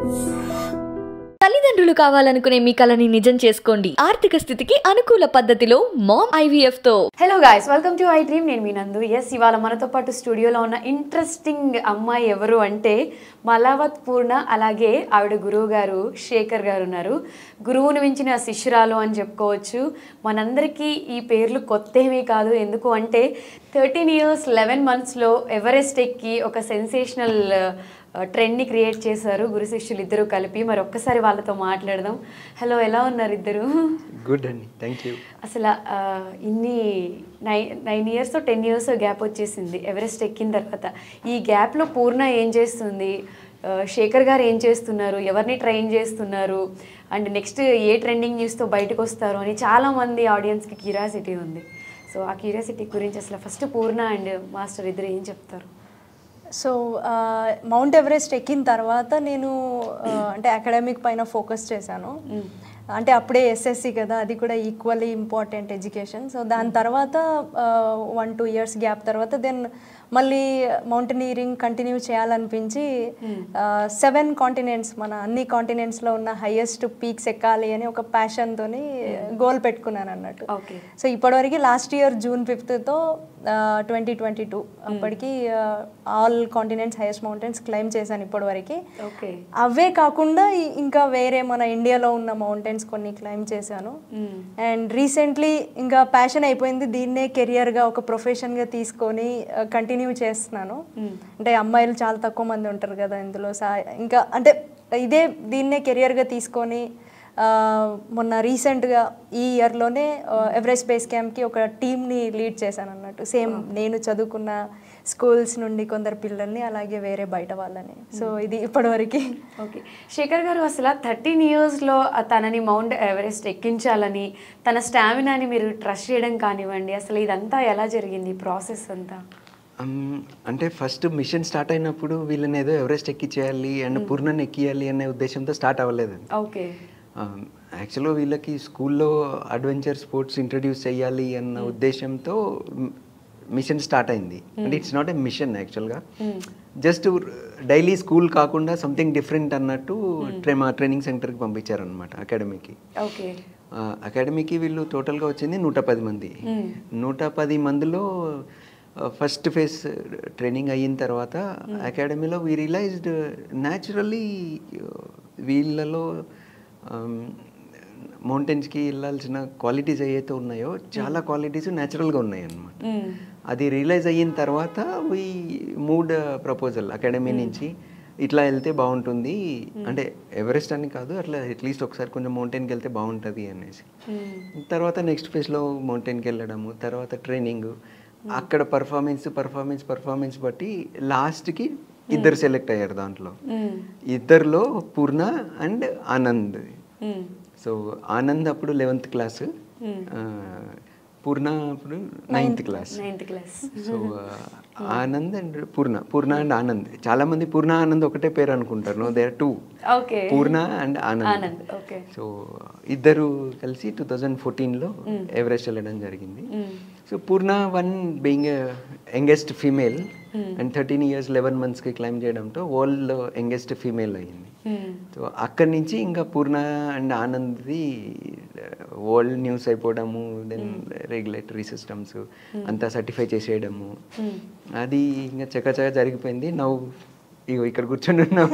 తల్లిదండ్రులు కావాలనుకునే మీ కలని నిజం చేసుకోండి ఆర్థిక స్థితికి అనుకూల పద్ధతిలో మామ్ ఐవీఎఫ్ తో hello guys welcome to I dream నేను మీ నందు ఎస్ ఇవాళ మనతో పాటు స్టూడియోలో ఉన్న ఇంట్రెస్టింగ్ అమ్మాయి ఎవరు అంటే మలావత్ పూర్ణ అలాగే ఆవిడ గురువు గారు శేఖర్ గారు ఉన్నారు గురువుని మించిన శిష్యురాలు అని చెప్పుకోవచ్చు మనందరికీ ఈ పేర్లు కొత్త ఏమీ కాదు ఎందుకు అంటే థర్టీన్ ఇయర్స్ లెవెన్ మంత్స్లో ఎవరెస్ట్ ఎక్కి ఒక సెన్సేషనల్ ట్రెండ్ని క్రియేట్ చేశారు గురు శిష్యులు ఇద్దరు కలిపి మరి ఒక్కసారి వాళ్ళతో మాట్లాడదాం హలో ఎలా ఉన్నారు ఇద్దరు గుడ్ అండి థ్యాంక్ యూ అసలు ఆ, ఇన్ని nine nine years ten years gap వచ్చేసింది ఎవరెస్ట్ ఎక్కిన తర్వాత ఈ గ్యాప్లో పూర్ణ ఏం చేస్తుంది ఆ, శేఖర్ గారు ఏం చేస్తున్నారు ఎవరిని ట్రైన్ చేస్తున్నారు అండ్ నెక్స్ట్ ఏ ట్రెండింగ్ న్యూస్తో బయటకు వస్తారు అని చాలామంది ఆడియన్స్కి క్యూరియాసిటీ ఉంది సో ఆ క్యూరియాసిటీ గురించి అసలు ఫస్ట్ పూర్ణ అండ్ మాస్టర్ ఇద్దరు ఏం చెప్తారు సో మౌంట్ ఎవరెస్ట్ ఎక్కిన తర్వాత నేను ఆ, అంటే అకాడమిక్ పైన ఫోకస్ చేశాను అంటే అప్పుడే ఎస్ఎస్సి కదా అది కూడా ఈక్వల్లీ ఇంపార్టెంట్ ఎడ్యుకేషన్ సో దాని తర్వాత వన్ టూ ఇయర్స్ గ్యాప్ తర్వాత దెన్ మళ్ళీ మౌంటనీరింగ్ కంటిన్యూ చేయాలనిపించి సెవెన్ కాంటినెంట్స్ మన అన్ని కాంటినెంట్స్లో ఉన్న హైయెస్ట్ పీక్స్ ఎక్కాలి అని ఒక ప్యాషన్తో గోల్ పెట్టుకున్నాను అన్నట్టు ఓకే సో ఇప్పటివరకు లాస్ట్ ఇయర్ జూన్ ఫిఫ్త్తో ట్వంటీ ట్వంటీ టూ అప్పటికి all continents highest mountains climb చేశాను ఇప్పటివరకు ఓకే అవే కాకుండా ఈ- ఇంకా వేరే మన ఇండియాలో ఉన్న మౌంటైన్స్ కొన్ని క్లైమ్ చేశాను అండ్ రీసెంట్లీ ఇంకా ప్యాషన్ అయిపోయింది దీన్నే కెరియర్గా ఒక ప్రొఫెషన్గా తీసుకొని కంటిన్యూ చేస్తున్నాను అంటే అమ్మాయిలు చాలా తక్కువ మంది ఉంటారు కదా ఇందులో సా ఇంకా అంటే ఇదే దీన్నే కెరియర్గా తీసుకొని ఆ, మొన్న రీసెంట్గా ఈ ఇయర్లోనే ఎవరెస్ట్ బేస్ క్యాంప్కి ఒక టీమ్ని లీడ్ చేశాను అన్నట్టు సేమ్ నేను చదువుకున్న స్కూల్స్ నుండి కొందరు పిల్లల్ని అలాగే వేరే బయట వాళ్ళని సో ఇది ఇప్పటివరకు ఓకే శేఖర్ గారు అసలు థర్టీన్ ఇయర్స్లో తనని మౌంట్ ఎవరెస్ట్ ఎక్కించాలని తన స్టామినాని మీరు ట్రస్ట్ చేయడం కానివ్వండి అసలు ఇదంతా ఎలా జరిగింది ప్రాసెస్ అంతా Um, అంటే ఫస్ట్ మిషన్ స్టార్ట్ అయినప్పుడు వీళ్ళని ఏదో ఎవరెస్ట్ ఎక్కించేయాలి అండ్ పూర్ణని ఎక్కియాలి అనే ఉద్దేశంతో స్టార్ట్ అవ్వలేదు ఓకే యాక్చువల్గా వీళ్ళకి స్కూల్లో అడ్వెంచర్ స్పోర్ట్స్ ఇంట్రడ్యూస్ చేయాలి అన్న ఉద్దేశంతో మిషన్ స్టార్ట్ అయింది అంటే ఇట్స్ నాట్ ఎ మిషన్ యాక్చువల్గా జస్ట్ డైలీ స్కూల్ కాకుండా సంథింగ్ డిఫరెంట్ అన్నట్టు ట్రే మా ట్రైనింగ్ సెంటర్కి పంపించారనమాట అకాడమీకి ఓకే ఆ, అకాడమీకి వీళ్ళు టోటల్గా వచ్చింది నూట పది మంది నూట పది మందిలో ఫస్ట్ ఫేజ్ ట్రైనింగ్ అయిన తర్వాత అకాడమీలో వీ రియలైజ్డ్ న్యాచురల్లీ వీళ్ళలో మౌంటైన్స్కి వెళ్ళాల్సిన క్వాలిటీస్ ఏవైతే ఉన్నాయో చాలా క్వాలిటీస్ న్యాచురల్గా ఉన్నాయి అన్నమాట అది రియలైజ్ అయిన తర్వాత వీ మూడ్ ప్రపోజల్ అకాడమీ నుంచి ఇట్లా వెళ్తే బాగుంటుంది అంటే ఎవరెస్ట్ అని కాదు అట్లా అట్లీస్ట్ ఒకసారి కొంచెం మౌంటైన్కి వెళ్తే బాగుంటుంది అనేసి తర్వాత నెక్స్ట్ ఫేజ్లో మౌంటైన్కి వెళ్ళడము తర్వాత ట్రైనింగ్ అక్కడ పర్ఫార్మెన్స్ పర్ఫార్మెన్స్ పర్ఫార్మెన్స్ బట్టి లాస్ట్కి ఇద్దరు సెలెక్ట్ అయ్యారు దాంట్లో ఇద్దరిలో పూర్ణ అండ్ ఆనంద్ సో ఆనంద్ అప్పుడు లెవెన్త్ క్లాస్ పూర్ణ అప్పుడు ninth class ninth class so Anand and Purna Purna and Anand చాలా మంది పూర్ణ ఆనంద్ ఒకటే పేరు అనుకుంటారు no they're two okay Purna and Anand Anand okay so ఇద్దరు కలిసి టూ థౌజండ్ ఫోర్టీన్లో ఎవరెస్ట్ వెళ్ళడం జరిగింది so Purna one being youngest female and thirteen years eleven మంత్స్కి క్లైమ్ చేయడంతో వరల్డ్లో యంగెస్ట్ ఫీమేల్ అయింది సో అక్కడి నుంచి ఇంకా పూర్ణ అండ్ ఆనంద్ది వరల్డ్ న్యూస్ అయిపోవడము దెన్ రెగ్యులేటరీ సిస్టమ్స్ అంతా సర్టిఫై చేసేయడము అది ఇంకా చకచక జరిగిపోయింది నవ్వు ఇగో ఇక్కడ కూర్చొని ఉన్నాం